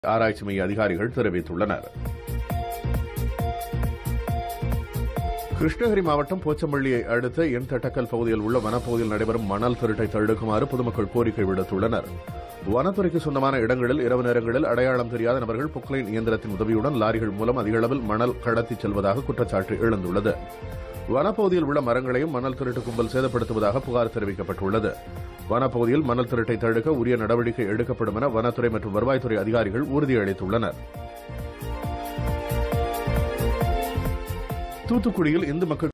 ஆராய்ச்சி மைய அதிகாரிகள் தெரிவித்துள்ளனர் கிருஷ்ணகிரி மாவட்டம் போச்சம்பள்ளியை அடுத்த என் தட்டக்கல் பகுதியில் உள்ள வனப்பகுதியில் நடைபெறும் மணல் திருட்டை தடுக்குமாறு பொதுமக்கள் கோரிக்கை விடுத்துள்ளனர் வனத்துறைக்கு சொந்தமான இடங்களில் இரவு நேரங்களில் அடையாளம் தெரியாத நபர்கள் புக்லைன் இயந்திரத்தின் உதவியுடன் லாரிகள் மூலம் அதிக அளவில் மணல் கடத்திச் செல்வதாக குற்றச்சாட்டு எழுந்துள்ளது வனப்பகுதியில் உள்ள மரங்களையும் மணல் திருட்டு கும்பல் சேதப்படுத்துவதாக புகார் தெரிவிக்கப்பட்டுள்ளது வனப்பகுதியில் மணல் திருட்டை தடுக்க உரிய நடவடிக்கை எடுக்கப்படும் என வனத்துறை மற்றும் வருவாய்த்துறை அதிகாரிகள் உறுதியளித்துள்ளனர் தூத்துக்குடியில் இந்து மக்கள்